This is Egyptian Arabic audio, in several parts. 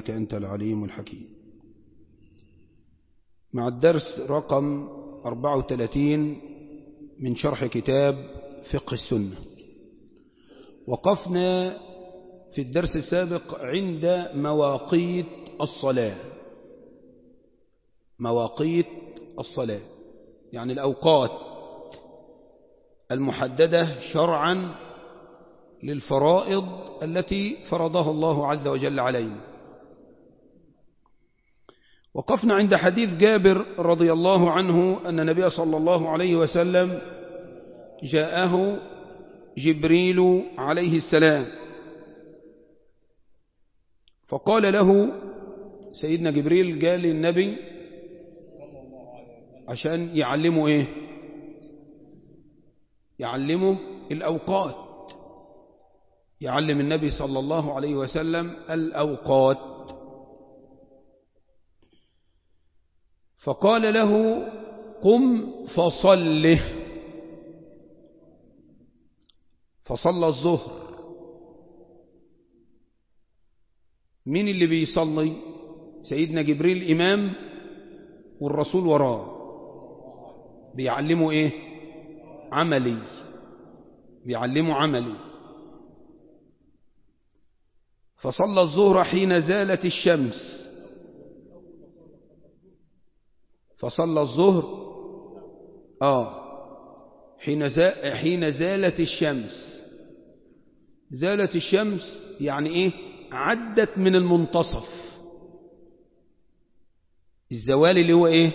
إنك أنت العليم الحكيم مع الدرس رقم 34 من شرح كتاب فقه السنة وقفنا في الدرس السابق عند مواقيت الصلاة مواقيت الصلاة يعني الأوقات المحددة شرعا للفرائض التي فرضها الله عز وجل علينا وقفنا عند حديث جابر رضي الله عنه أن النبي صلى الله عليه وسلم جاءه جبريل عليه السلام فقال له سيدنا جبريل قال للنبي عشان يعلمه ايه يعلمه الأوقات يعلم النبي صلى الله عليه وسلم الأوقات فقال له قم فصله فصلى الظهر مين اللي بيصلي سيدنا جبريل إمام والرسول وراه بيعلمه ايه عملي بيعلمه عملي فصلى الظهر حين زالت الشمس فصلى الظهر آه حين, زا حين زالت الشمس زالت الشمس يعني ايه عدت من المنتصف الزوال اللي هو ايه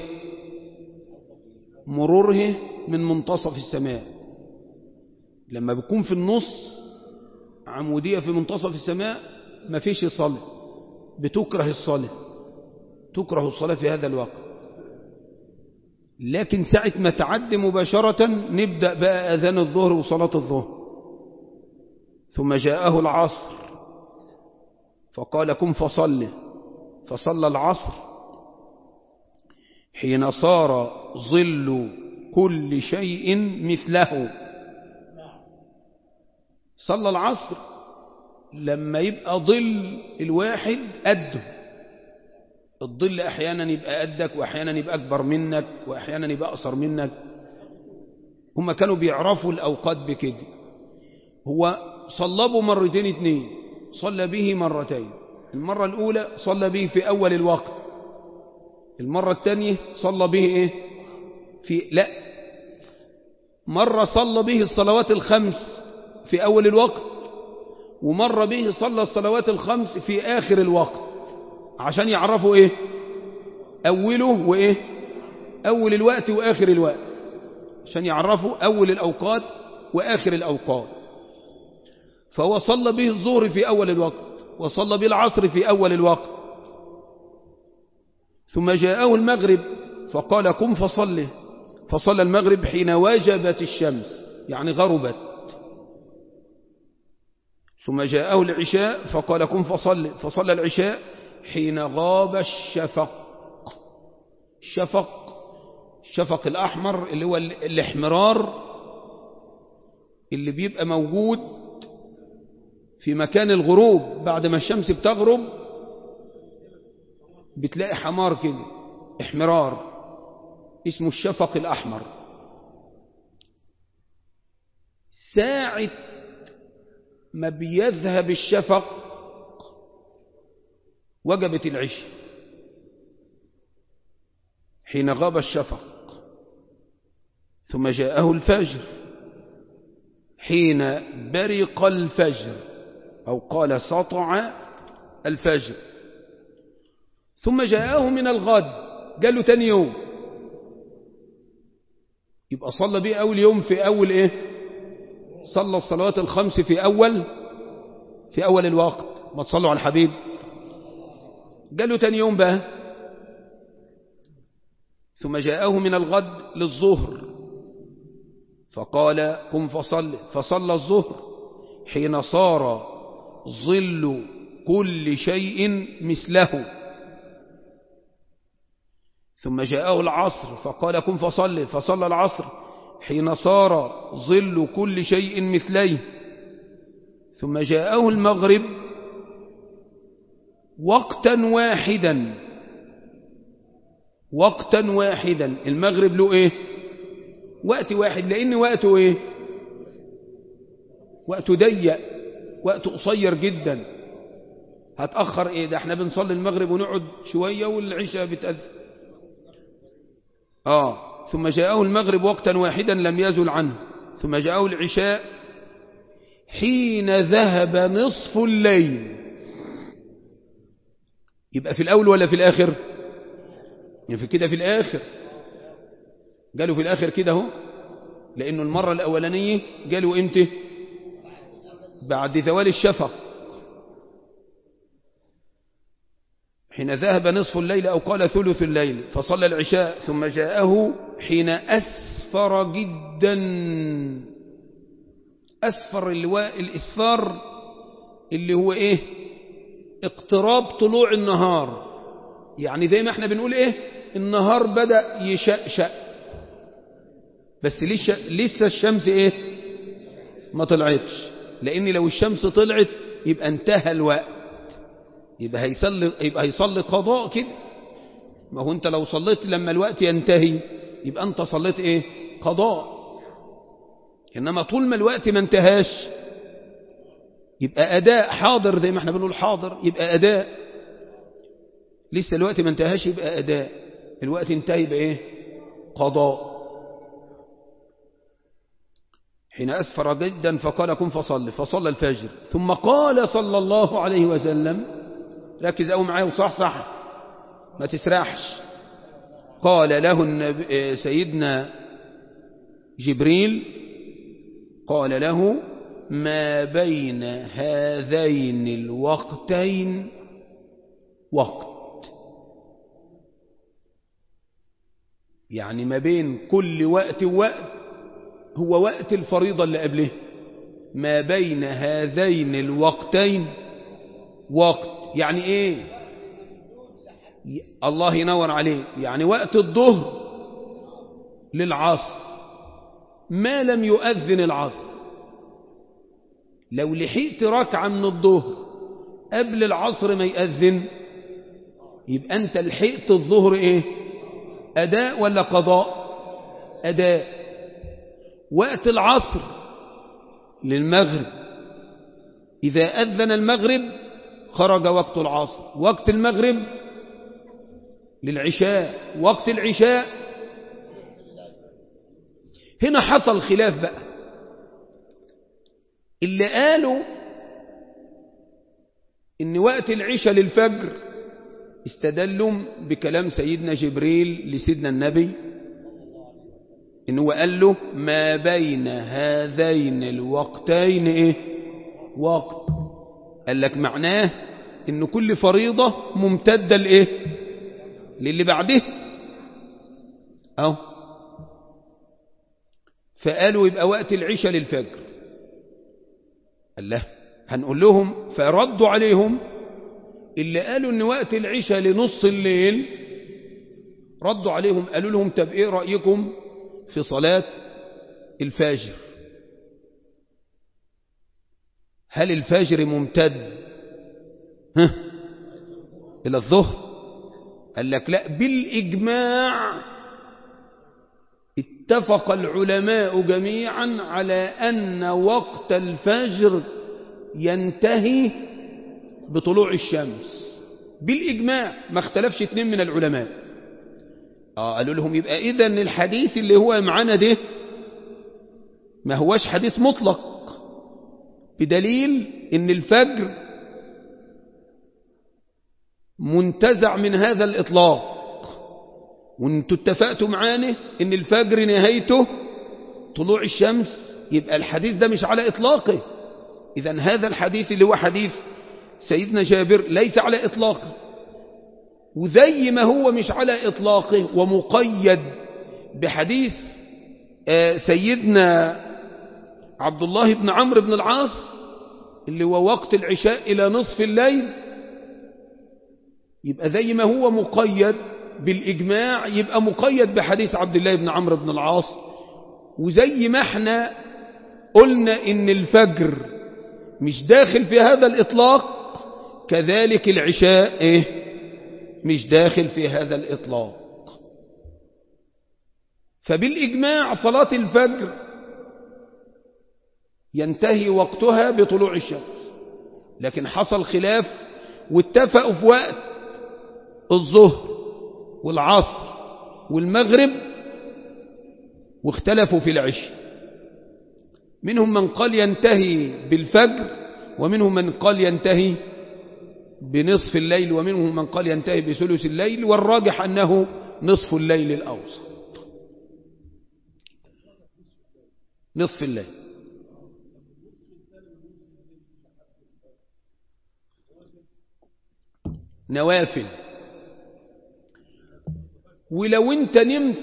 مروره من منتصف السماء لما بيكون في النص عمودية في منتصف السماء ما فيش صلاة بتكره الصلاة تكره الصلاة في هذا الوقت لكن ساعة ما تعدي مباشرة نبدأ بقى أذان الظهر وصلاة الظهر ثم جاءه العصر فقال كن فصل فصلى العصر حين صار ظل كل شيء مثله صلى العصر لما يبقى ظل الواحد قده الظل احيانا يبقى قدك واحيانا يبقى اكبر منك واحيانا يبقى اقصر منك هم كانوا بيعرفوا الاوقات بكده هو صلبوا مرتين اتنين صلى به مرتين المرة الاولى صلى به في اول الوقت المرة الثانية صلى به ايه في لا مرة صلى به الصلوات الخمس في اول الوقت ومرة به صلى الصلوات الخمس في آخر الوقت عشان يعرفوا ايه أوله وإيه أول الوقت وآخر الوقت عشان يعرفوا أول الأوقات وآخر الأوقات فهو صلى به الظهر في أول الوقت وصلى به العصر في أول الوقت ثم جاءه المغرب فقال قم فصله فصلى المغرب حين وجبت الشمس يعني غربت ثم جاءه العشاء فقال قم فصل فصلى العشاء حين غاب الشفق الشفق الشفق الأحمر اللي هو الاحمرار اللي بيبقى موجود في مكان الغروب بعد ما الشمس بتغرب بتلاقي حمار كده احمرار اسمه الشفق الأحمر ساعة ما بيذهب الشفق وجبت العشاء حين غاب الشفق ثم جاءه الفجر حين برق الفجر أو قال سطع الفجر ثم جاءه من الغد قال له تاني يوم يبقى صلى بيه أول يوم في أول إيه صلى الصلوات الخمس في أول في أول الوقت ما تصلوا على الحبيب قال له تاني يوم بقى ثم جاءه من الغد للظهر فقال قم فصل فصلى الظهر حين صار ظل كل شيء مثله ثم جاءه العصر فقال قم فصل فصلى العصر حين صار ظل كل شيء مثليه ثم جاءه المغرب وقتا واحدا وقتا واحدا المغرب له ايه وقت واحد لان وقته ايه وقته ضيق وقته قصير جدا هتأخر ايه ده احنا بنصلي المغرب ونقعد شوية والعشاء بتأذن اه ثم جاءه المغرب وقتا واحدا لم يزل عنه ثم جاءه العشاء حين ذهب نصف الليل يبقى في الأول ولا في الآخر يعني في كده في الآخر قالوا في الآخر كده هو لأنه المرة الأولانية قالوا إمتى بعد زوال الشفق حين ذهب نصف الليل أو قال ثلث الليل فصلى العشاء ثم جاءه حين أسفر جدا أسفر اللواء الإسفار اللي هو إيه اقتراب طلوع النهار يعني زي ما احنا بنقول إيه النهار بدأ يشأشأ بس لسه الشمس إيه ما طلعتش لأن لو الشمس طلعت يبقى انتهى الوقت يبقى هيصلي يبقى هيصلي قضاء كده ما هو انت لو صليت لما الوقت ينتهي يبقى انت صليت ايه قضاء انما طول ما الوقت ما انتهاش يبقى اداء حاضر زي ما احنا بنقول حاضر يبقى اداء لسه الوقت ما انتهاش يبقى اداء الوقت انتهى يبقى ايه قضاء حين أسفر جدا فقال كن فصل فصلى الفجر ثم قال صلى الله عليه وسلم ركز أو معايا وصح صح ما تسرحش قال له النبي سيدنا جبريل قال له ما بين هذين الوقتين وقت يعني ما بين كل وقت ووقت هو وقت الفريضة اللي قبله ما بين هذين الوقتين وقت يعني ايه الله ينور عليه يعني وقت الظهر للعصر ما لم يؤذن العصر لو لحقت ركعة من الظهر قبل العصر ما يأذن يبقى أنت لحقت الظهر إيه أداء ولا قضاء أداء وقت العصر للمغرب إذا أذن المغرب خرج وقت العصر وقت المغرب للعشاء وقت العشاء هنا حصل خلاف بقى اللي قالوا ان وقت العشاء للفجر استدلوا بكلام سيدنا جبريل لسيدنا النبي إن هو قال له ما بين هذين الوقتين إيه وقت قال لك معناه إن كل فريضة ممتدة لإيه للي بعده أو فقالوا يبقى وقت العشاء للفجر قال له هنقول لهم فردوا عليهم اللي قالوا ان وقت العشاء لنص الليل ردوا عليهم قالوا لهم طب ايه رأيكم في صلاة الفجر هل الفجر ممتد ها إلى الظهر قال لك لا بالإجماع اتفق العلماء جميعا على أن وقت الفجر ينتهي بطلوع الشمس بالإجماع ما اختلفش اتنين من العلماء آه قالوا لهم يبقى إذن الحديث اللي هو معانا ده ما هوش حديث مطلق بدليل ان الفجر منتزع من هذا الإطلاق وانتوا اتفقتوا معانا ان الفجر نهايته طلوع الشمس يبقى الحديث ده مش على إطلاقه إذا هذا الحديث اللي هو حديث سيدنا جابر ليس على إطلاقه وزي ما هو مش على إطلاقه ومقيد بحديث سيدنا عبد الله بن عمرو بن العاص اللي هو وقت العشاء إلى نصف الليل يبقى زي ما هو مقيد بالإجماع يبقى مقيد بحديث عبد الله بن عمرو بن العاص وزي ما احنا قلنا إن الفجر مش داخل في هذا الإطلاق كذلك العشاء إيه مش داخل في هذا الإطلاق فبالإجماع صلاة الفجر ينتهي وقتها بطلوع الشمس لكن حصل خلاف واتفقوا في وقت الظهر والعصر والمغرب واختلفوا في العشاء منهم من قال ينتهي بالفجر ومنهم من قال ينتهي بنصف الليل ومنهم من قال ينتهي بثلث الليل والراجح أنه نصف الليل الأوسط نصف الليل نوافل ولو انت نمت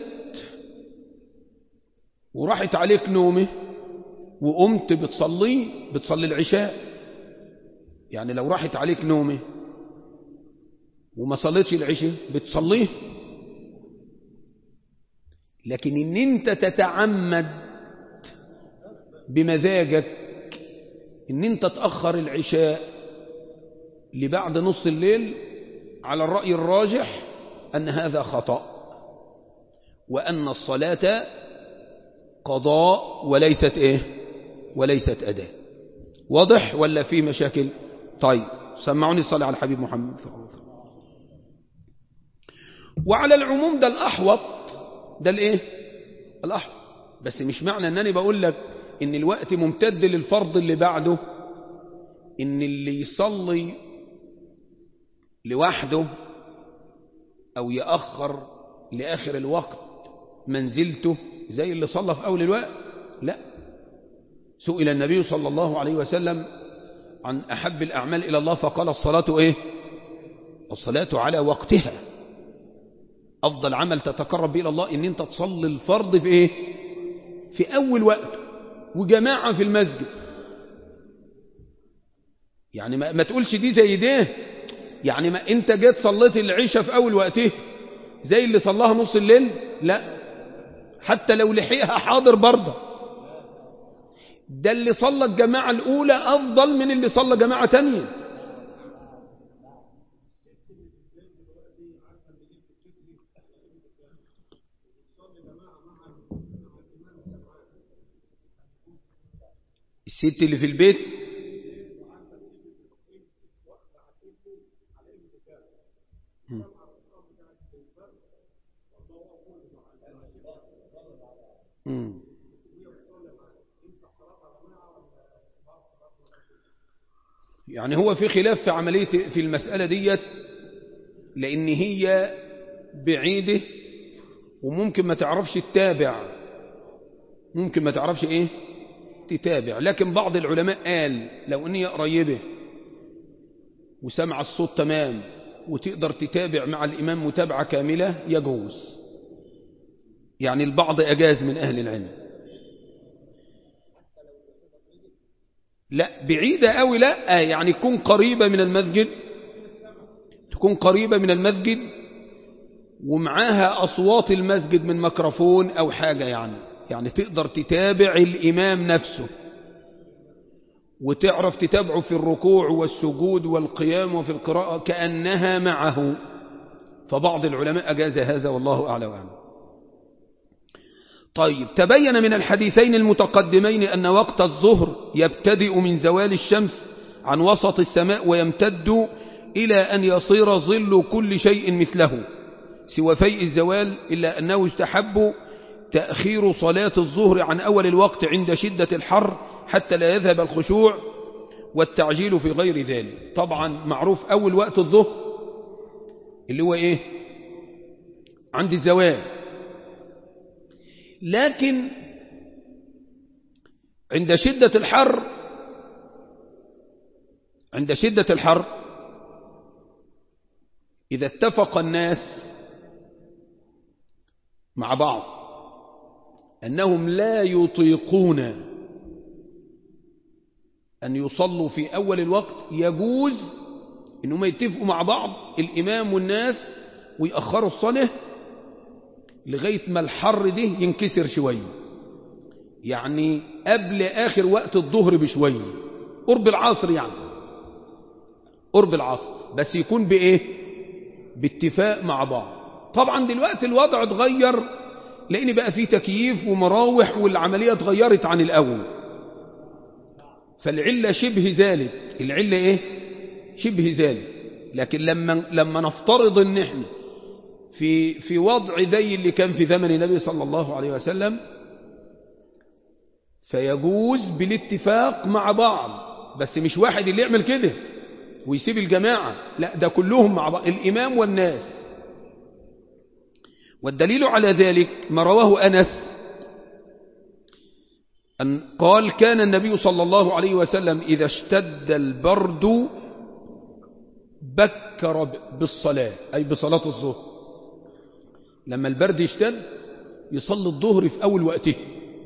وراحت عليك نومه وقمت بتصلي بتصلي العشاء يعني لو راحت عليك نومه وما صليتش العشاء بتصليه لكن ان انت تتعمد بمزاجك ان انت تأخر العشاء لبعد نص الليل على الرأي الراجح أن هذا خطأ وأن الصلاة قضاء وليست إيه وليست أداء واضح ولا في مشاكل طيب سمعوني الصلاة على الحبيب محمد صلى الله عليه وسلم وعلى العموم ده الأحوط ده الإيه الأحوط بس مش معنى أنني بقول لك إن الوقت ممتد للفرض اللي بعده إن اللي يصلي لوحده أو يأخر لآخر الوقت منزلته زي اللي صلى في أول الوقت لا سئل النبي صلى الله عليه وسلم عن أحب الأعمال إلى الله فقال الصلاة إيه الصلاة على وقتها أفضل عمل تتقرب إلى الله إن أنت تصلي الفرض في إيه في أول وقت وجماعة في المسجد يعني ما, ما تقولش دي زي ده يعني ما انت جيت صليت العشاء في اول وقته زي اللي صلاها نص الليل لا حتى لو لحقها حاضر برضه ده اللي صلى الجماعة الأولى أفضل من اللي صلى جماعة تانية الست اللي في البيت يعني هو في خلاف في عملية في المسألة ديت لأن هي بعيدة وممكن ما تعرفش تتابع ممكن ما تعرفش ايه تتابع لكن بعض العلماء قال لو ان هي قريبة وسمع الصوت تمام وتقدر تتابع مع الإمام متابعة كاملة يجوز يعني البعض أجاز من أهل العلم لا بعيدة أوي لا يعني تكون قريبة من المسجد تكون قريبة من المسجد ومعاها أصوات المسجد من ميكروفون أو حاجة يعني يعني تقدر تتابع الإمام نفسه وتعرف تتابعه في الركوع والسجود والقيام وفي القراءة كأنها معه فبعض العلماء أجاز هذا والله أعلى وأعلم طيب تبين من الحديثين المتقدمين أن وقت الظهر يبتدئ من زوال الشمس عن وسط السماء ويمتد إلى أن يصير ظل كل شيء مثله سوى فيء الزوال إلا أنه استحب تأخير صلاة الظهر عن أول الوقت عند شدة الحر حتى لا يذهب الخشوع والتعجيل في غير ذلك طبعا معروف أول وقت الظهر اللي هو إيه عند الزوال لكن عند شدة الحر عند شدة الحر إذا اتفق الناس مع بعض أنهم لا يطيقون أن يصلوا في أول الوقت يجوز أنهم يتفقوا مع بعض الإمام والناس ويأخروا الصلاة لغاية ما الحر ده ينكسر شوية يعني قبل آخر وقت الظهر بشوية قرب العصر يعني قرب العصر بس يكون بإيه باتفاق مع بعض طبعا دلوقتي الوضع اتغير لأن بقى فيه تكييف ومراوح والعملية اتغيرت عن الأول فالعلة شبه ذلك العلة إيه شبه ذلك لكن لما لما نفترض ان احنا في في وضع زي اللي كان في زمن النبي صلى الله عليه وسلم فيجوز بالاتفاق مع بعض بس مش واحد اللي يعمل كده ويسيب الجماعة لا ده كلهم مع بعض الإمام والناس والدليل على ذلك ما رواه أنس أن قال كان النبي صلى الله عليه وسلم إذا اشتد البرد بكر بالصلاة أي بصلاة الظهر لما البرد يشتد يصلي الظهر في أول وقته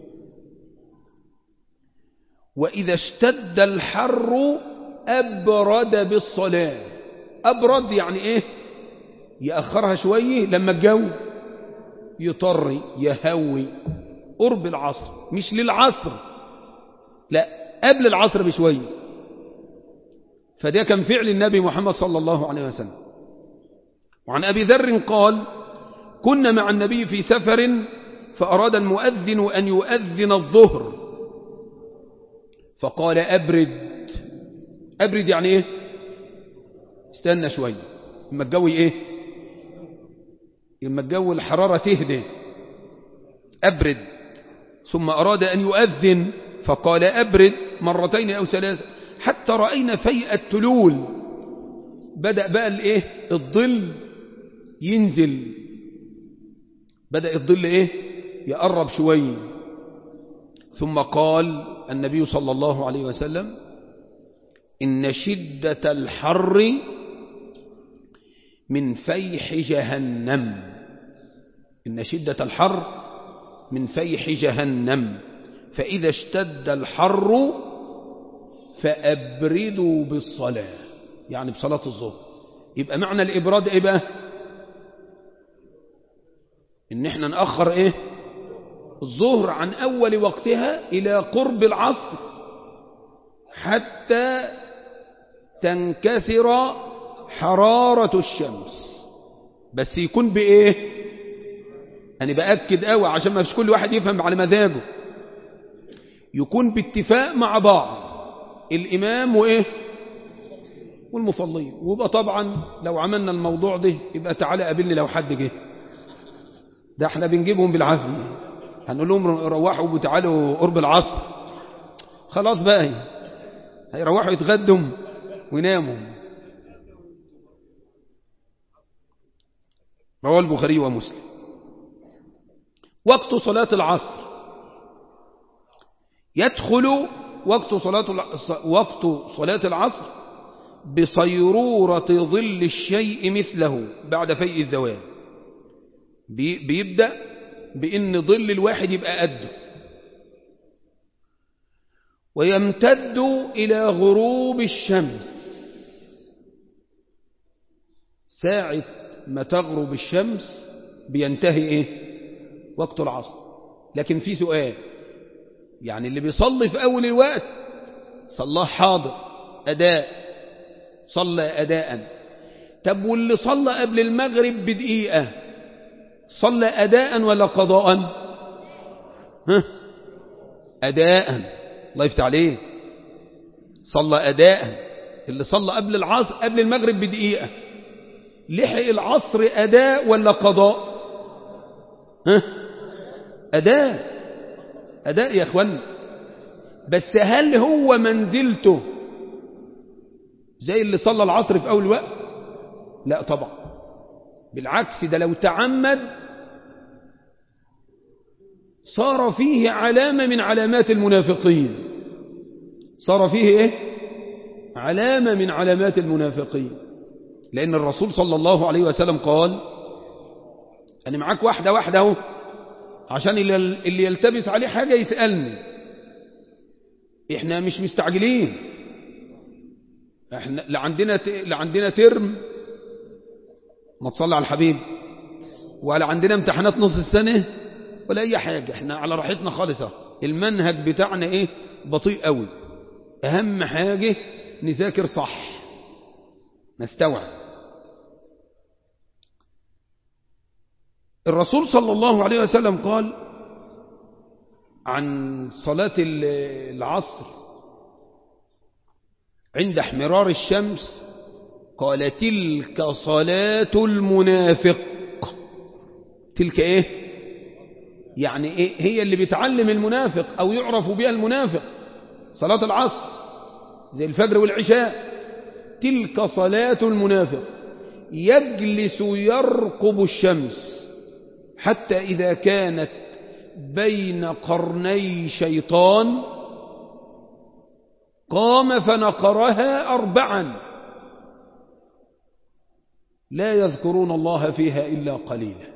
وإذا اشتد الحر أبرد بالصلاة أبرد يعني إيه يأخرها شوية لما الجو يطري يهوي قرب العصر مش للعصر لا قبل العصر بشوية فده كان فعل النبي محمد صلى الله عليه وسلم وعن أبي ذر قال كنا مع النبي في سفر فأراد المؤذن أن يؤذن الظهر فقال أبرد أبرد يعني إيه استنى شوية اما الجو إيه اما الجو الحرارة تهدي أبرد ثم أراد أن يؤذن فقال أبرد مرتين أو ثلاثة حتى رأينا فيء التلول بدأ بقى الايه الظل ينزل بدأ الظل ايه يقرب شوية ثم قال النبي صلى الله عليه وسلم إن شدة الحر من فيح جهنم إن شدة الحر من فيح جهنم فإذا اشتد الحر فأبردوا بالصلاة يعني بصلاة الظهر يبقى معنى الإبراد إيه بقى إن إحنا نأخر إيه الظهر عن أول وقتها إلى قرب العصر حتى تنكسر حرارة الشمس بس يكون بإيه أنا بأكد قوي عشان ما فيش كل واحد يفهم على مزاجه يكون باتفاق مع بعض الإمام وإيه والمصلين ويبقى طبعا لو عملنا الموضوع ده يبقى تعالى قابلني لو حد جه ده احنا بنجيبهم بالعافية هنقول لهم روحوا وتعالوا قرب العصر خلاص بقى هيروحوا يتغدوا ويناموا رواه البخاري ومسلم وقت صلاة العصر يدخل وقت صلاة وقت صلاة العصر بصيرورة ظل الشيء مثله بعد فيء الزوال بيبدأ بأن ظل الواحد يبقى قده ويمتد إلى غروب الشمس ساعة ما تغرب الشمس بينتهي إيه وقت العصر لكن في سؤال يعني اللي بيصلي في أول الوقت صلاه حاضر أداء صلى أداء طب واللي صلى قبل المغرب بدقيقة صلى أداء ولا قضاء ها أداء الله يفتح عليه صلى أداء اللي صلى قبل العصر قبل المغرب بدقيقة لحق العصر أداء ولا قضاء ها أداء أداء يا أخوان بس هل هو منزلته زي اللي صلى العصر في أول وقت لا طبعا بالعكس ده لو تعمد صار فيه علامة من علامات المنافقين صار فيه إيه علامة من علامات المنافقين لأن الرسول صلى الله عليه وسلم قال أنا معاك واحدة واحدة اهو عشان اللي يلتبس عليه حاجة يسألني احنا مش مستعجلين احنا لا عندنا لا عندنا ترم ما تصلي على الحبيب ولا عندنا امتحانات نص السنة ولا اي حاجة احنا على راحتنا خالصة المنهج بتاعنا ايه بطيء قوي اهم حاجة نذاكر صح نستوعب الرسول صلى الله عليه وسلم قال عن صلاة العصر عند احمرار الشمس قال تلك صلاة المنافق تلك ايه يعني ايه هي اللي بتعلم المنافق او يعرف بها المنافق صلاة العصر زي الفجر والعشاء تلك صلاة المنافق يجلس يرقب الشمس حتى إذا كانت بين قرني شيطان قام فنقرها أربعا لا يذكرون الله فيها إلا قليلا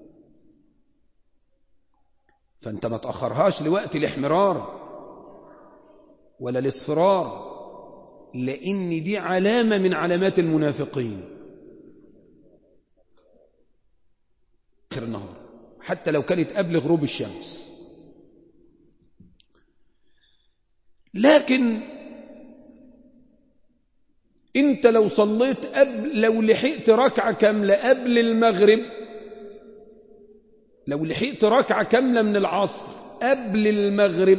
فأنت ما تأخرهاش لوقت الاحمرار ولا الاصفرار لأن دي علامة من علامات المنافقين آخر النهار حتى لو كانت قبل غروب الشمس لكن انت لو صليت قبل لو لحقت ركعة كاملة قبل المغرب لو لحقت ركعة كاملة من العصر قبل المغرب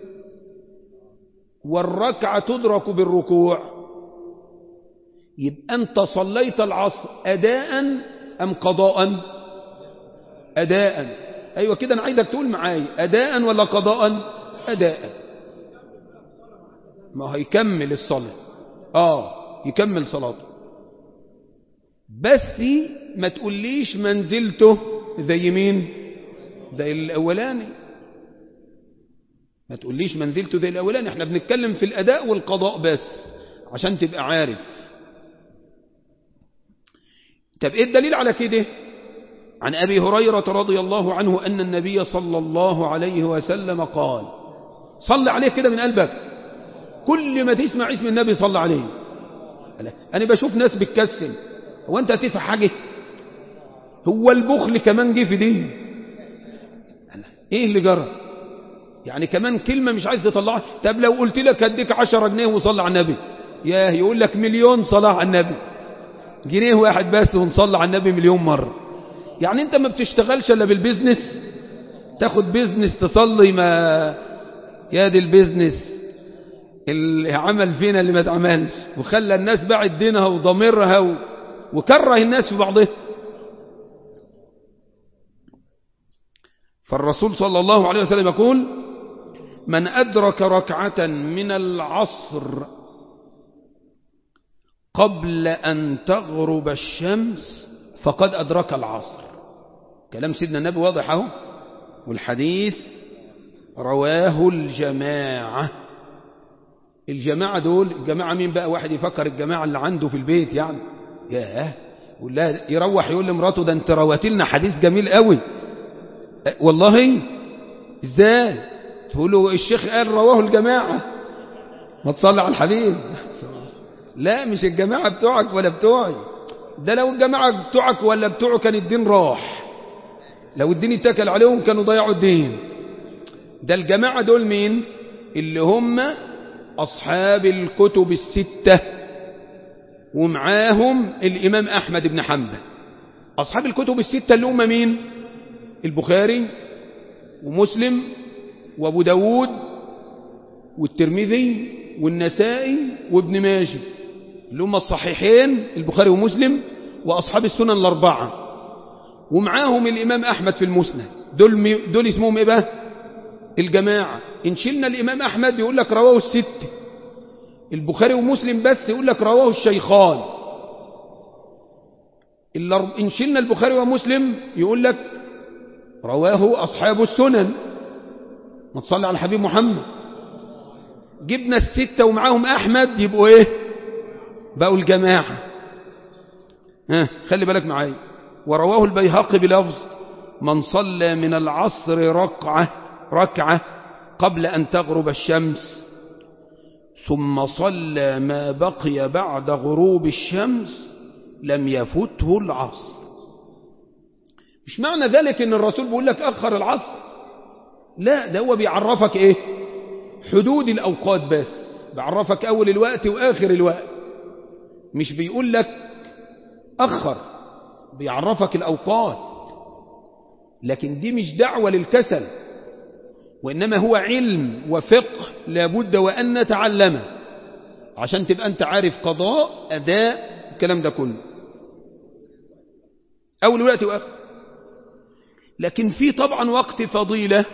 والركعة تدرك بالركوع يبقى أنت صليت العصر أداء أم قضاء أداء أيوة كده أنا عايزك تقول معاي أداء ولا قضاء أداء ما هيكمل الصلاة آه يكمل صلاته بس ما تقوليش منزلته زي مين زي الأولاني ما تقوليش منزلته زي الأولاني احنا بنتكلم في الأداء والقضاء بس عشان تبقى عارف طب ايه الدليل على كده عن أبي هريرة رضي الله عنه أن النبي صلى الله عليه وسلم قال صل عليه كده من قلبك كل ما تسمع اسم النبي صلى عليه أنا بشوف ناس بتكسل هو أنت هتدفع حاجة هو البخل كمان جه في دي إيه اللي جرى يعني كمان كلمة مش عايز تطلعها طب لو قلت لك هديك عشرة جنيه وصلى على النبي ياه يقول لك مليون صلاة على النبي جنيه واحد بس ونصلى على النبي مليون مرة يعني انت ما بتشتغلش الا بالبيزنس تاخد بيزنس تصلي ما يا دي البيزنس اللي عمل فينا اللي ما اتعملش وخلى الناس باعت دينها وضميرها و... وكره الناس في بعضها فالرسول صلى الله عليه وسلم يقول من أدرك ركعة من العصر قبل أن تغرب الشمس فقد أدرك العصر كلام سيدنا النبي واضح اهو والحديث رواه الجماعة الجماعة دول الجماعة مين بقى واحد يفكر الجماعة اللي عنده في البيت يعني ياه ولا يروح يقول لمراته ده انت رواتلنا حديث جميل قوي والله ازاي تقولوا الشيخ قال رواه الجماعة ما تصلي على الحبيب لا مش الجماعة بتوعك ولا بتوعي ده لو الجماعة بتوعك ولا بتوعه كان الدين راح لو الدين اتكل عليهم كانوا ضيعوا الدين ده الجماعة دول مين اللي هم أصحاب الكتب الستة ومعاهم الإمام أحمد بن حنبل أصحاب الكتب الستة اللي هم مين البخاري ومسلم وابو داود والترمذي والنسائي وابن ماجه اللي هم الصحيحين البخاري ومسلم وأصحاب السنن الأربعة ومعاهم الإمام أحمد في المسند دول, دول اسمهم إيه بقى الجماعة إن شلنا الإمام أحمد يقول لك رواه الست البخاري ومسلم بس يقول لك رواه الشيخان إن شلنا البخاري ومسلم يقول لك رواه أصحاب السنن ما تصلي على الحبيب محمد جبنا الستة ومعاهم أحمد يبقوا إيه بقوا الجماعة ها خلي بالك معايا ورواه البيهقي بلفظ من صلى من العصر ركعة ركعة قبل أن تغرب الشمس ثم صلى ما بقي بعد غروب الشمس لم يفته العصر مش معنى ذلك ان الرسول بيقول لك أخر العصر لا ده هو بيعرفك ايه حدود الأوقات بس بيعرفك أول الوقت وآخر الوقت مش بيقول لك أخر بيعرفك الأوقات لكن دي مش دعوة للكسل وإنما هو علم وفقه لابد وأن نتعلمه عشان تبقى أنت عارف قضاء أداء الكلام ده كله أول وقت وآخر لكن في طبعا وقت فضيلة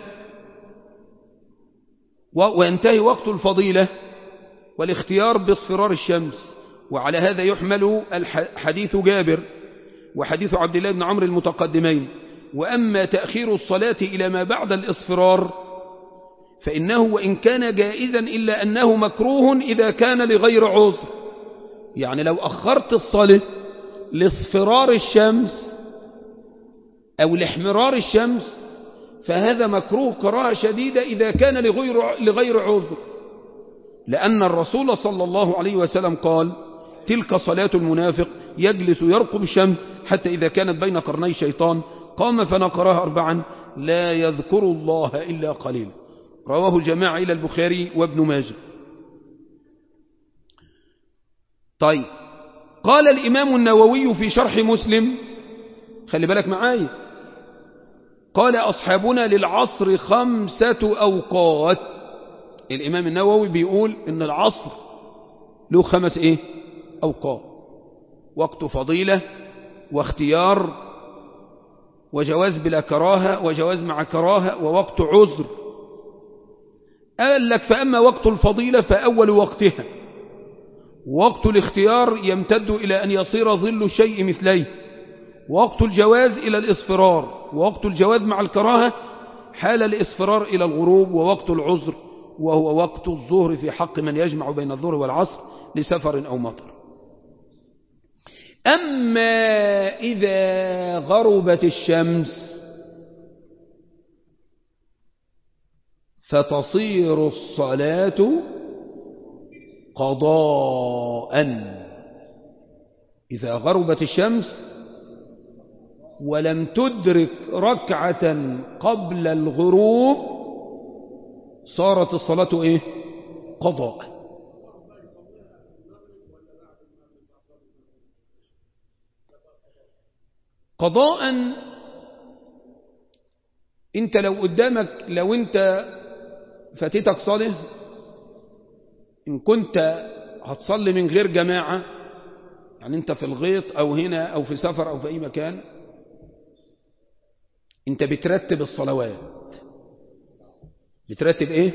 وينتهي وقت الفضيلة والاختيار باصفرار الشمس وعلى هذا يحمل حديث جابر وحديث عبد الله بن عمرو المتقدمين وأما تأخير الصلاة إلى ما بعد الإصفرار فإنه وإن كان جائزا إلا أنه مكروه إذا كان لغير عذر يعني لو أخرت الصلاة لاصفرار الشمس أو لاحمرار الشمس فهذا مكروه كراهة شديدة إذا كان لغير, لغير عذر لأن الرسول صلى الله عليه وسلم قال تلك صلاة المنافق يجلس يرقب الشمس حتى إذا كانت بين قرني شيطان قام فنقرها أربعا لا يذكر الله إلا قليلا رواه الجماعة إلى البخاري وابن ماجه طيب قال الإمام النووي في شرح مسلم خلي بالك معايا قال أصحابنا للعصر خمسة أوقات الإمام النووي بيقول إن العصر له خمس إيه أوقات وقت فضيلة واختيار وجواز بلا كراهة وجواز مع كراهة ووقت عذر قال لك فأما وقت الفضيلة فأول وقتها وقت الاختيار يمتد إلى أن يصير ظل شيء مثليه وقت الجواز إلى الإصفرار ووقت الجواز مع الكراهة حال الإصفرار إلى الغروب ووقت العذر وهو وقت الظهر في حق من يجمع بين الظهر والعصر لسفر أو مطر أما إذا غربت الشمس فتصير الصلاة قضاء إذا غربت الشمس ولم تدرك ركعة قبل الغروب صارت الصلاة إيه؟ قضاء قضاء انت لو قدامك لو انت فاتتك صلاة ان كنت هتصلي من غير جماعة يعني انت في الغيط او هنا او في سفر او في اي مكان انت بترتب الصلوات بترتب ايه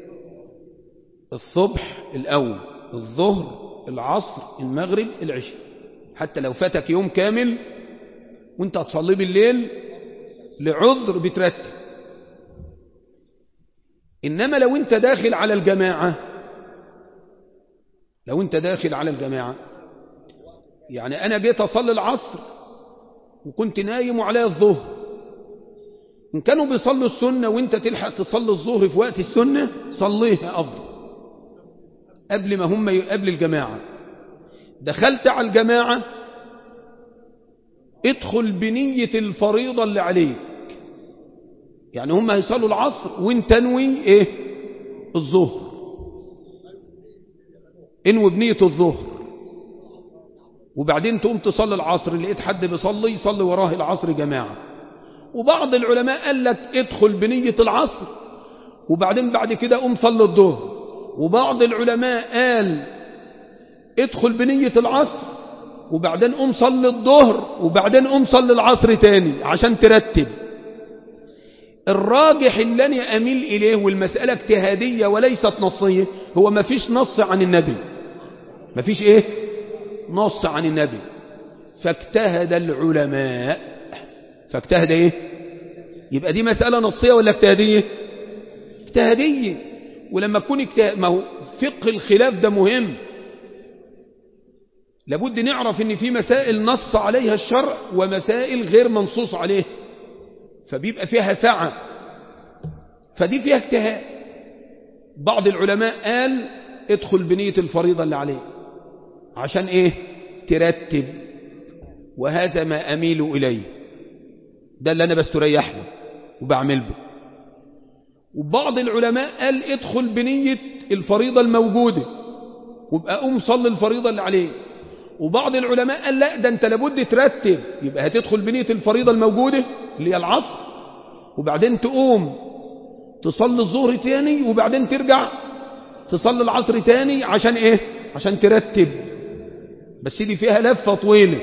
الصبح الاول الظهر العصر المغرب العشاء حتى لو فاتك يوم كامل وانت هتصلي بالليل لعذر بترتب إنما لو انت داخل على الجماعة لو انت داخل على الجماعة يعني أنا جيت أصلي العصر وكنت نايم وعليا الظهر إن كانوا بيصلوا السنة وانت تلحق تصلي الظهر في وقت السنة صليها أفضل قبل ما هم قبل الجماعة دخلت على الجماعة ادخل بنية الفريضة اللي عليك يعني هم هيصلوا العصر وانت انوي ايه الظهر انوي بنية الظهر وبعدين تقوم تصلي العصر لقيت حد بيصلي يصلي وراه العصر جماعة وبعض العلماء قال لك ادخل بنية العصر وبعدين بعد كده قوم صلي الظهر وبعض العلماء قال ادخل بنية العصر وبعدين قوم صلي الظهر وبعدين قوم صلي العصر تاني عشان ترتب الراجح اللي أنا أميل إليه والمسألة اجتهادية وليست نصية هو ما فيش نص عن النبي ما فيش إيه نص عن النبي فاجتهد العلماء فاجتهد إيه يبقى دي مسألة نصية ولا اجتهادية اجتهادية ولما تكون اجتهاد ما هو فقه الخلاف ده مهم لابد نعرف ان في مسائل نص عليها الشرع ومسائل غير منصوص عليها فبيبقى فيها سعة فدي فيها اجتهاد بعض العلماء قال ادخل بنية الفريضة اللي عليه عشان ايه ترتب وهذا ما أميل إليه ده اللي أنا بستريح له وبعمل به وبعض العلماء قال ادخل بنية الفريضة الموجودة وابقى قوم صلي الفريضة اللي عليه وبعض العلماء قال لا ده انت لابد ترتب يبقى هتدخل بنية الفريضة الموجودة اللي هي العصر وبعدين تقوم تصلي الظهر تاني وبعدين ترجع تصلي العصر تاني عشان ايه عشان ترتب بس دي فيها لفة طويلة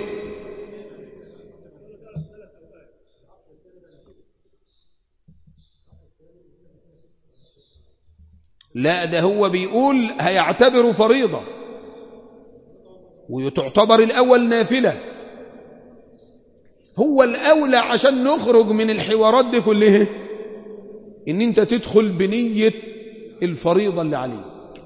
لا ده هو بيقول هيعتبر فريضة وتعتبر الأول نافلة هو الأولى عشان نخرج من الحوارات دي كلها ان انت تدخل بنية الفريضة اللي عليك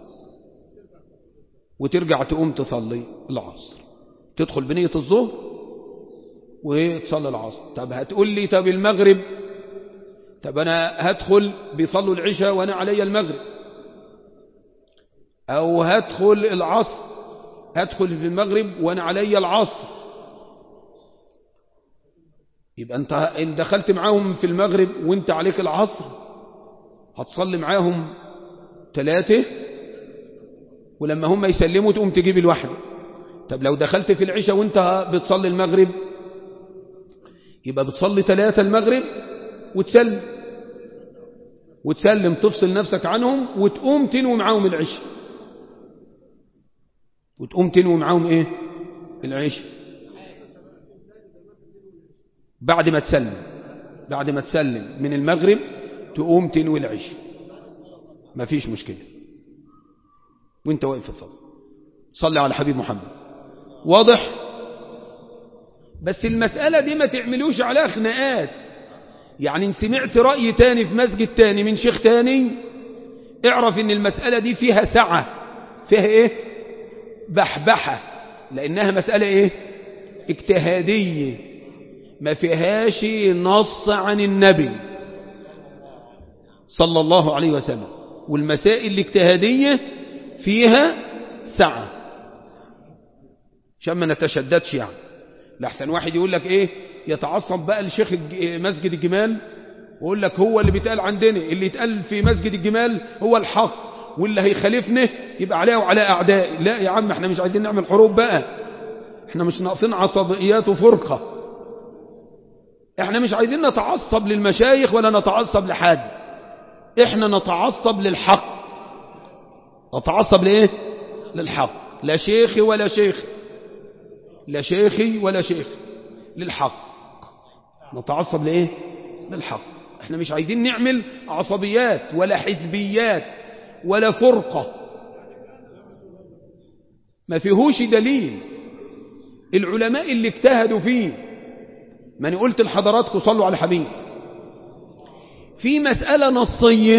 وترجع تقوم تصلي العصر تدخل بنية الظهر وتصلي العصر طب هتقول لي طب المغرب طب انا هدخل بيصلوا العشاء وانا علي المغرب او هدخل العصر هدخل في المغرب وانا علي العصر يبقى انت ان دخلت معاهم في المغرب وانت عليك العصر هتصلي معاهم ثلاثة ولما هم يسلموا تقوم تجيب الواحدة طب لو دخلت في العشاء وانت بتصلي المغرب يبقى بتصلي ثلاثة المغرب وتسلم وتسلم تفصل نفسك عنهم وتقوم تنوي معاهم العشاء وتقوم تنوي معاهم ايه العشاء بعد ما تسلم بعد ما تسلم من المغرب تقوم تنوي العشاء ما فيش مشكلة وانت واقف في الصلاة صلي على حبيب محمد واضح بس المسألة دي ما تعملوش عليها خناقات يعني ان سمعت رأي تاني في مسجد تاني من شيخ تاني اعرف ان المسألة دي فيها سعة فيها ايه بحبحة لانها مسألة ايه اجتهادية ما فيهاش نص عن النبي صلى الله عليه وسلم والمسائل الاجتهادية فيها سعة عشان ما نتشددش يعني لحسن واحد يقول لك ايه يتعصب بقى لشيخ مسجد الجمال ويقول لك هو اللي بيتقال عندنا اللي يتقال في مسجد الجمال هو الحق واللي هيخالفنا يبقى عليه وعلى أعدائي لا يا عم احنا مش عايزين نعمل حروب بقى احنا مش ناقصين عصبيات وفرقة احنا مش عايزين نتعصب للمشايخ ولا نتعصب لحد احنا نتعصب للحق نتعصب لايه للحق لا شيخي ولا شيخ لا شيخي ولا شيخ للحق نتعصب لايه للحق احنا مش عايزين نعمل عصبيات ولا حزبيات ولا فرقة ما فيهوش دليل العلماء اللي اجتهدوا فيه ما انا قلت لحضراتكم صلوا على حبيب في مسألة نصية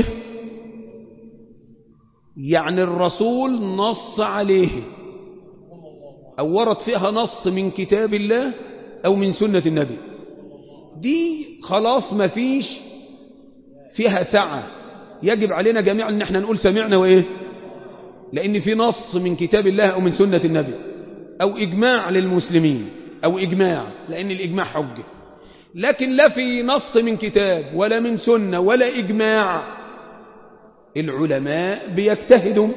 يعني الرسول نص عليه أو ورد فيها نص من كتاب الله أو من سنة النبي دي خلاص ما فيش فيها سعة يجب علينا جميعا ان احنا نقول سمعنا وايه لان في نص من كتاب الله او من سنة النبي او اجماع للمسلمين او اجماع لان الاجماع حجة لكن لا في نص من كتاب ولا من سنة ولا اجماع العلماء بيجتهدوا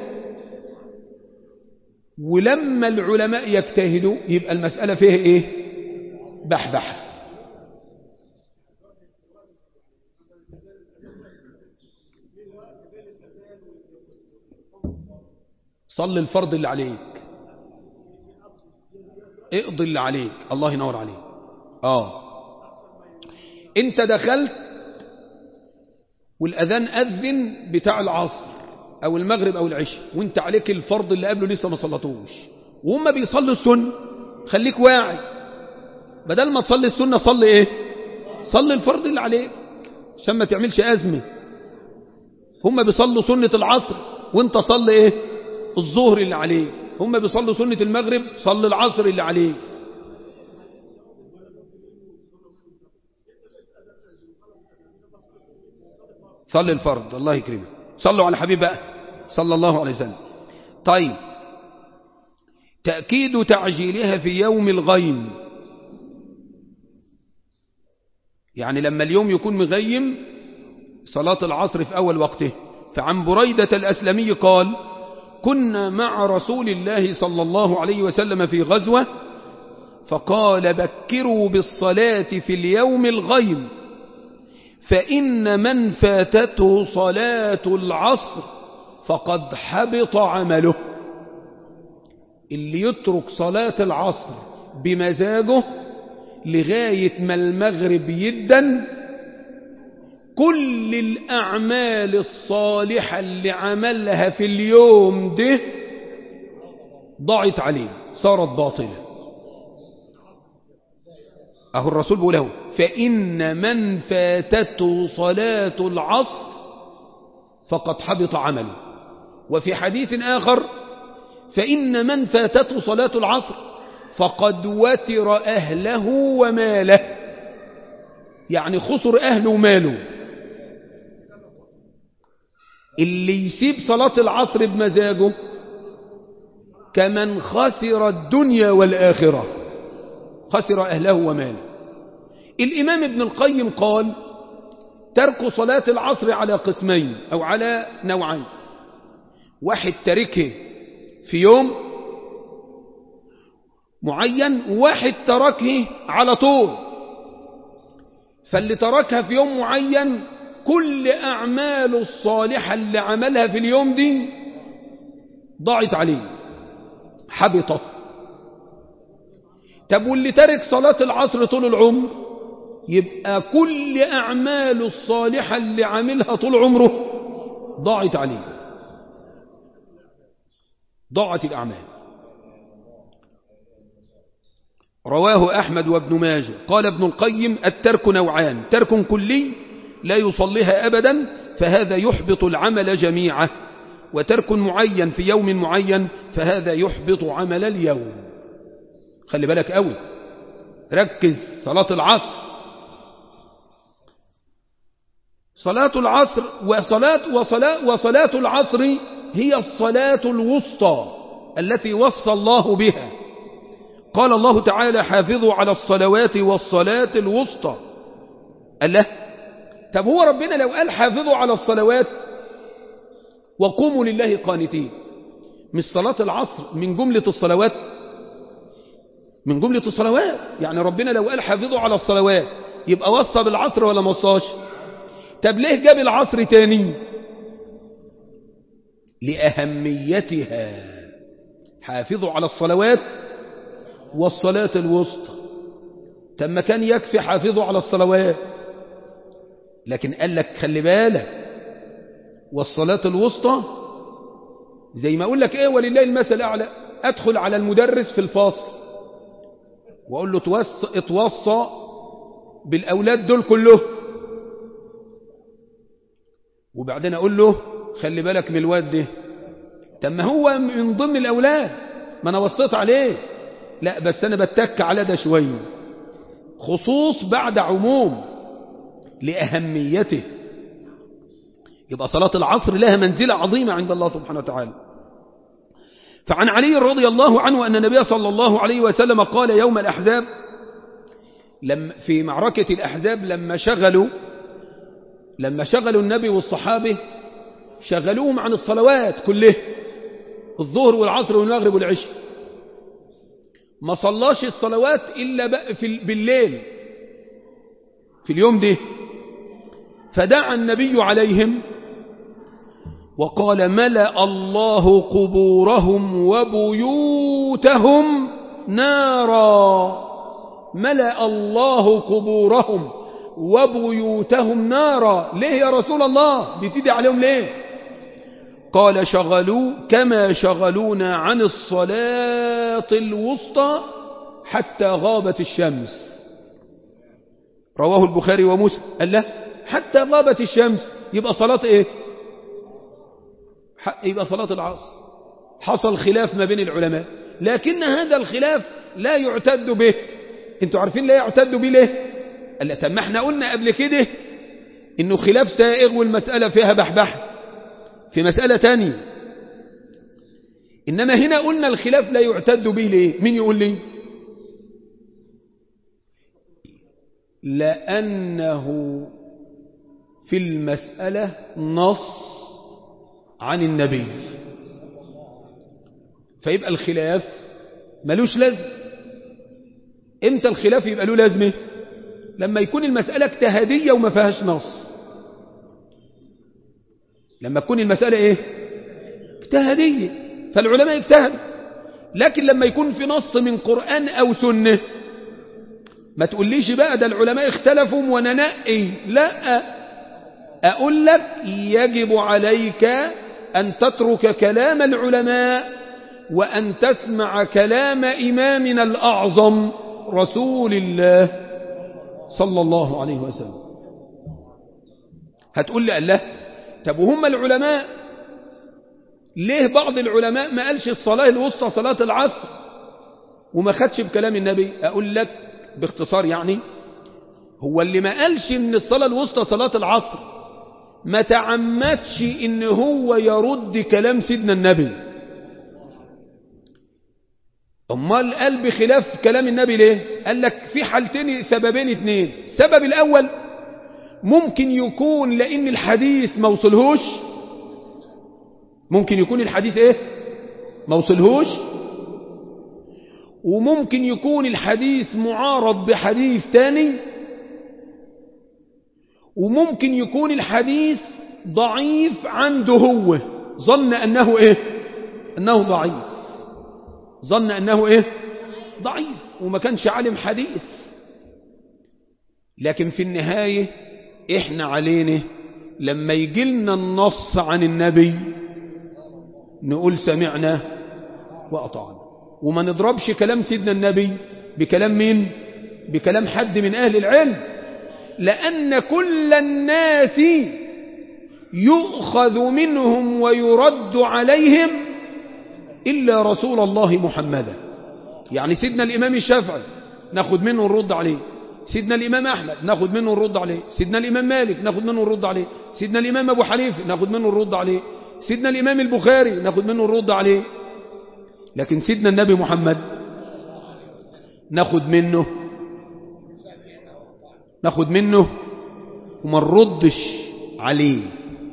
ولما العلماء يجتهدوا يبقى المسألة فيها ايه بحبح صل الفرض اللي عليك اقضي اللي عليك الله ينور عليك اه انت دخلت والاذان اذن بتاع العصر او المغرب او العشاء وانت عليك الفرض اللي قبله لسه ما صلتوش وهم بيصلوا السنه خليك واعي بدل ما تصلي السنه صلي ايه صلي الفرض اللي عليك عشان ما تعملش ازمه هم بيصلوا سنه العصر وانت صلي ايه الظهر اللي عليه هم بيصلوا سنة المغرب صلي العصر اللي عليه صلي الفرض الله يكرمه صلوا على حبيب بقى صلى الله عليه وسلم طيب تأكيد تعجيلها في يوم الغيم يعني لما اليوم يكون مغيم صلاة العصر في أول وقته فعن بريدة الأسلمي قال كنا مع رسول الله صلى الله عليه وسلم في غزوة فقال بكروا بالصلاة في اليوم الغيم فإن من فاتته صلاة العصر فقد حبط عمله اللي يترك صلاة العصر بمزاجه لغاية ما المغرب يدن كل الأعمال الصالحة اللي عملها في اليوم ده ضاعت عليه صارت باطلة أهو الرسول بيقوله فإن من فاتته صلاة العصر فقد حبط عمله وفي حديث آخر فإن من فاتته صلاة العصر فقد وتر أهله وماله يعني خسر أهله وماله اللي يسيب صلاة العصر بمزاجه كمن خسر الدنيا والآخرة خسر أهله وماله الإمام ابن القيم قال ترك صلاة العصر على قسمين أو على نوعين واحد تركه في يوم معين واحد تركه على طول فاللي تركها في يوم معين كل أعماله الصالحة اللي عملها في اليوم دي ضاعت عليه حبطت طب واللي ترك صلاة العصر طول العمر يبقى كل أعماله الصالحة اللي عملها طول عمره ضاعت عليه ضاعت الأعمال رواه أحمد وابن ماجه قال ابن القيم الترك نوعان ترك كلي لا يصليها أبدا فهذا يحبط العمل جميعه وترك معين في يوم معين فهذا يحبط عمل اليوم خلي بالك قوي ركز صلاة العصر صلاة العصر وصلاة, وصلاة, وصلاة العصر هي الصلاة الوسطى التي وصى الله بها قال الله تعالى حافظوا على الصلوات والصلاة الوسطى قال له طب هو ربنا لو قال حافظوا على الصلوات وقوموا لله قانتين مش صلاة العصر من جملة الصلوات من جملة الصلوات يعني ربنا لو قال حافظوا على الصلوات يبقى وصى بالعصر ولا مصاش طب ليه جاب العصر تاني لأهميتها حافظوا على الصلوات والصلاة الوسطى طب ما كان يكفي حافظوا على الصلوات لكن قال لك خلي بالك والصلاة الوسطى زي ما أقول لك إيه ولله المثل الأعلى أدخل على المدرس في الفاصل وأقول له اتوصى بالأولاد دول كلهم وبعدين أقول له خلي بالك من الواد ده طب ما هو من ضمن الأولاد ما أنا وصيت عليه لا بس أنا بتك على ده شوية خصوص بعد عموم لأهميته يبقى صلاة العصر لها منزلة عظيمة عند الله سبحانه وتعالى فعن علي رضي الله عنه أن النبي صلى الله عليه وسلم قال يوم الأحزاب لما في معركة الأحزاب لما شغلوا لما شغلوا النبي والصحابة شغلوهم عن الصلوات كله الظهر والعصر والمغرب والعشاء ما صلاش الصلوات إلا بقى في بالليل في اليوم ده فدعا النبي عليهم وقال ملأ الله قبورهم وبيوتهم نارا ملأ الله قبورهم وبيوتهم نارا ليه يا رسول الله بتدي عليهم ليه قال شغلوا كما شغلونا عن الصلاة الوسطى حتى غابت الشمس رواه البخاري ومسلم قال له حتى غابت الشمس يبقى صلاة ايه يبقى صلاة العصر حصل خلاف ما بين العلماء لكن هذا الخلاف لا يعتد به انتوا عارفين لا يعتد به ليه قال لا طب ما احنا قلنا قبل كده انه خلاف سائغ والمسألة فيها بحبح في مسألة تانية إنما هنا قلنا الخلاف لا يعتد به ليه مين يقول لي لأنه في المسألة نص عن النبي فيبقى الخلاف ملوش لازم امتى الخلاف يبقى له لازمه لما يكون المسألة اجتهادية وما فيهاش نص لما تكون المسألة ايه اجتهادية فالعلماء اجتهدوا لكن لما يكون في نص من قرآن أو سنة ما تقوليش بقى ده العلماء اختلفوا وننقي لا أقول لك يجب عليك أن تترك كلام العلماء وأن تسمع كلام إمامنا الأعظم رسول الله صلى الله عليه وسلم هتقول لي الله طب وهم العلماء ليه بعض العلماء ما قالش الصلاة الوسطى صلاة العصر وما خدش بكلام النبي أقول لك باختصار يعني هو اللي ما قالش ان الصلاة الوسطى صلاة العصر ما تعمدش ان هو يرد كلام سيدنا النبي امال قال بخلاف كلام النبي ليه قال لك في حالتين سببين اثنين السبب الاول ممكن يكون لان الحديث ما وصلهوش ممكن يكون الحديث ايه ما وصلهوش وممكن يكون الحديث معارض بحديث تاني وممكن يكون الحديث ضعيف عنده هو ظن أنه إيه أنه ضعيف ظن أنه إيه ضعيف وما كانش عالم حديث لكن في النهاية إحنا علينا لما يجي لنا النص عن النبي نقول سمعنا وأطعنا وما نضربش كلام سيدنا النبي بكلام مين بكلام حد من أهل العلم لأن كل الناس يؤخذ منهم ويرد عليهم إلا رسول الله محمدا يعني سيدنا الإمام الشافعي ناخد منه الرد عليه سيدنا الإمام أحمد ناخد منه الرد عليه سيدنا الإمام مالك ناخد منه الرد عليه سيدنا الإمام أبو حنيفه ناخد منه الرد عليه سيدنا الإمام البخاري ناخد منه الرد عليه لكن سيدنا النبي محمد ناخد منه ناخد منه وما نردش عليه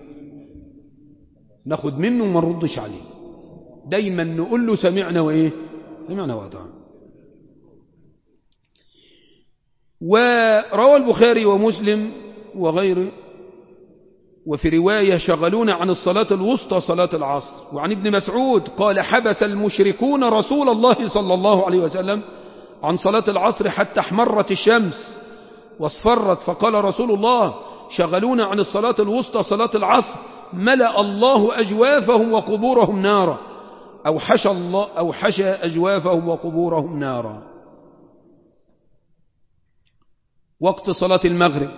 ناخد منه وما نردش عليه دايما نقول له سمعنا وايه سمعنا واطعنا وروى البخاري ومسلم وغيره وفي رواية شغلون عن الصلاة الوسطى صلاة العصر وعن ابن مسعود قال حبس المشركون رسول الله صلى الله عليه وسلم عن صلاة العصر حتى احمرت الشمس واصفرت فقال رسول الله شغلون عن الصلاة الوسطى صلاة العصر ملأ الله أجوافهم وقبورهم نارا أو حشى, الله أو حشى أجوافهم وقبورهم نارا وقت صلاة المغرب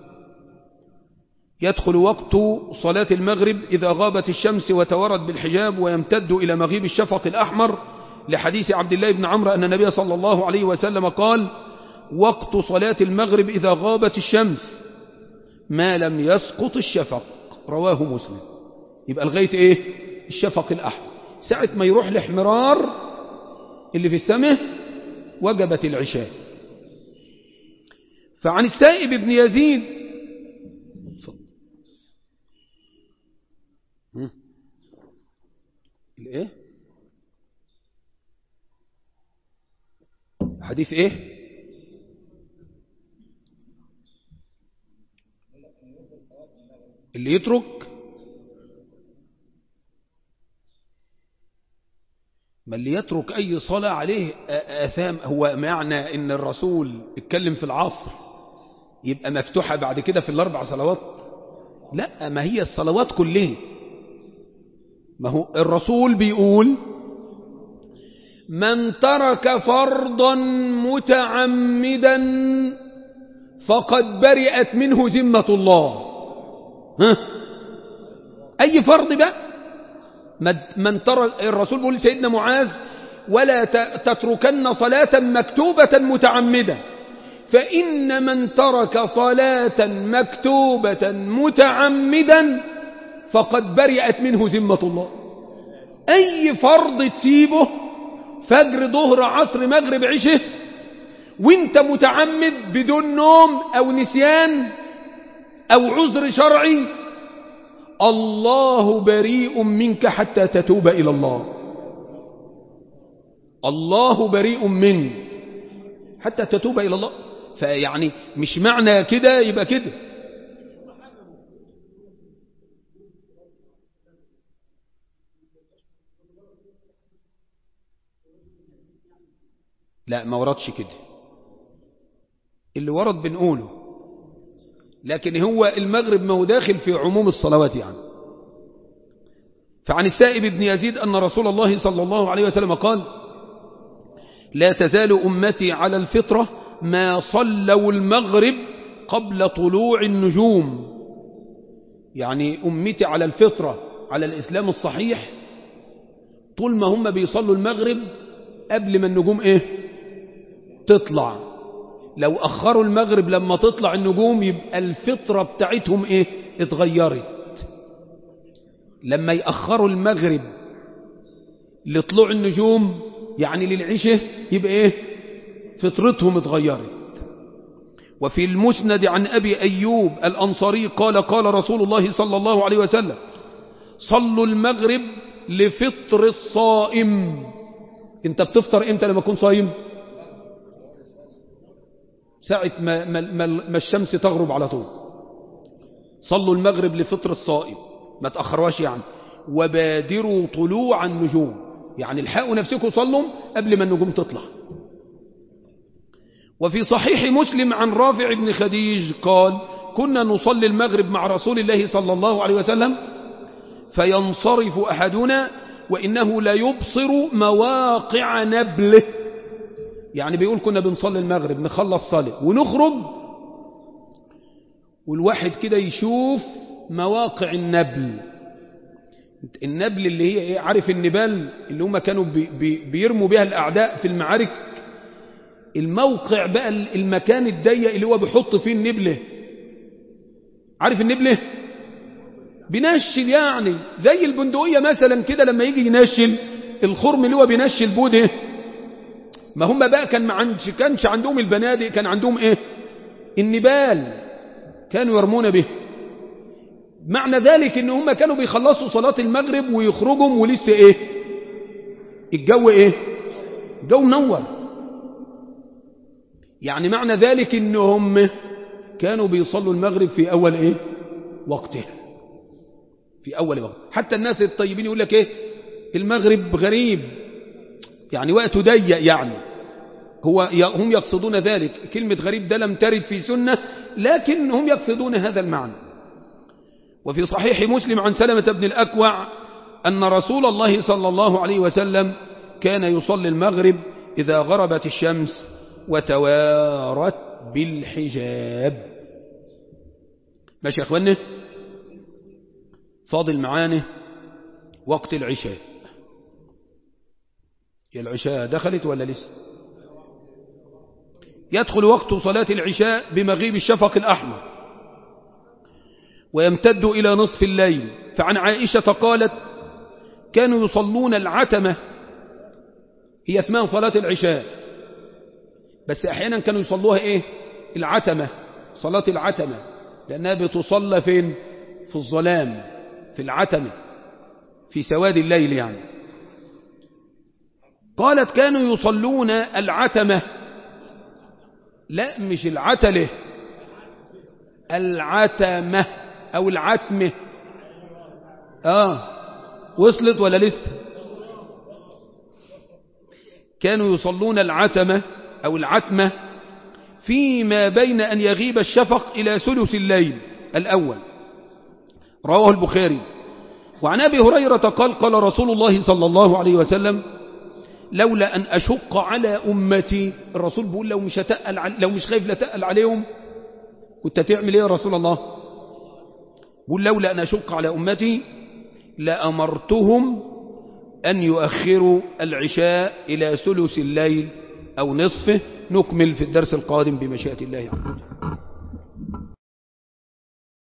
يدخل وقت صلاة المغرب إذا غابت الشمس وتورد بالحجاب ويمتد إلى مغيب الشفق الأحمر لحديث عبد الله بن عمرو أن النبي صلى الله عليه وسلم قال وقت صلاة المغرب إذا غابت الشمس ما لم يسقط الشفق رواه مسلم يبقى لغاية إيه الشفق الأحمر ساعة ما يروح الاحمرار اللي في السماء وجبت العشاء فعن السائب بن يزيد الايه حديث ايه اللي يترك ما اللي يترك أي صلاة عليه آثام هو معنى إن الرسول اتكلم في العصر يبقى مفتوحة بعد كده في الأربع صلوات لا ما هي الصلوات كلها ما هو الرسول بيقول من ترك فرضا متعمدا فقد برئت منه ذمة الله ها أي فرض بقى من ترك الرسول بيقول سيدنا معاذ ولا تتركن صلاة مكتوبة متعمدة فإن من ترك صلاة مكتوبة متعمدا فقد برئت منه ذمة الله أي فرض تسيبه فجر ظهر عصر مغرب عشه وانت متعمد بدون نوم أو نسيان أو عذر شرعي الله بريء منك حتى تتوب إلى الله الله بريء منه حتى تتوب إلى الله فيعني مش معنى كده يبقى كده لا ما وردش كده اللي ورد بنقوله لكن هو المغرب ما هو داخل في عموم الصلوات يعني فعن السائب بن يزيد أن رسول الله صلى الله عليه وسلم قال لا تزال أمتي على الفطرة ما صلوا المغرب قبل طلوع النجوم يعني أمتي على الفطرة على الإسلام الصحيح طول ما هم بيصلوا المغرب قبل ما النجوم إيه تطلع لو أخروا المغرب لما تطلع النجوم يبقى الفطرة بتاعتهم إيه اتغيرت لما يأخروا المغرب لطلوع النجوم يعني للعشاء يبقى إيه فطرتهم اتغيرت وفي المسند عن أبي أيوب الأنصاري قال قال رسول الله صلى الله عليه وسلم صلوا المغرب لفطر الصائم انت بتفطر امتى لما تكون صايم ساعة ما, ما, ما, ما الشمس تغرب على طول صلوا المغرب لفطر الصائم ما تأخرواش يعني وبادروا طلوع النجوم يعني الحقوا نفسكم صلوا قبل ما النجوم تطلع وفي صحيح مسلم عن رافع بن خديج قال كنا نصلي المغرب مع رسول الله صلى الله عليه وسلم فينصرف أحدنا وإنه لا يبصر مواقع نبله يعني بيقول كنا بنصلي المغرب نخلص صلاة ونخرج والواحد كده يشوف مواقع النبل النبل اللي هي ايه عارف النبال اللي هم كانوا بي بي بيرموا بها الأعداء في المعارك الموقع بقى المكان الضيق اللي هو بيحط فيه النبله عارف النبله بينشل يعني زي البندقية مثلا كده لما يجي ينشل الخرم اللي هو بينشل بوده ما هم بقى كان ما عندش كانش عندهم البنادق كان عندهم ايه النبال كانوا يرمون به معنى ذلك ان هم كانوا بيخلصوا صلاة المغرب ويخرجوا ولسه ايه الجو ايه الجو منور يعني معنى ذلك انهم كانوا بيصلوا المغرب في اول ايه وقته في اول وقت حتى الناس الطيبين يقول لك ايه المغرب غريب يعني وقته ضيق يعني هو هم يقصدون ذلك كلمة غريب ده لم ترد في سنة لكن هم يقصدون هذا المعنى وفي صحيح مسلم عن سلمة بن الأكوع أن رسول الله صلى الله عليه وسلم كان يصلي المغرب إذا غربت الشمس وتوارت بالحجاب ماشي يا أخوانا فاضل معانه وقت العشاء يا العشاء دخلت ولا لسه يدخل وقت صلاة العشاء بمغيب الشفق الأحمر ويمتد إلى نصف الليل فعن عائشة قالت كانوا يصلون العتمة هي اسمها صلاة العشاء بس أحيانا كانوا يصلوها إيه العتمة صلاة العتمة لأنها بتصلى فين في الظلام في العتمة في سواد الليل يعني قالت كانوا يصلون العتمة لا مش العتلة العتمة أو العتمة آه وصلت ولا لسه كانوا يصلون العتمة أو العتمة فيما بين أن يغيب الشفق إلى ثلث الليل الأول رواه البخاري وعن أبي هريرة قال قال رسول الله صلى الله عليه وسلم لولا أن أشق على أمتي الرسول بيقول لو مش هتقل لو مش خايف لتقل عليهم كنت تعمل ايه يا رسول الله بيقول لولا أن أشق على أمتي لأمرتهم أن يؤخروا العشاء إلى ثلث الليل أو نصفه نكمل في الدرس القادم بمشيئة الله يعني.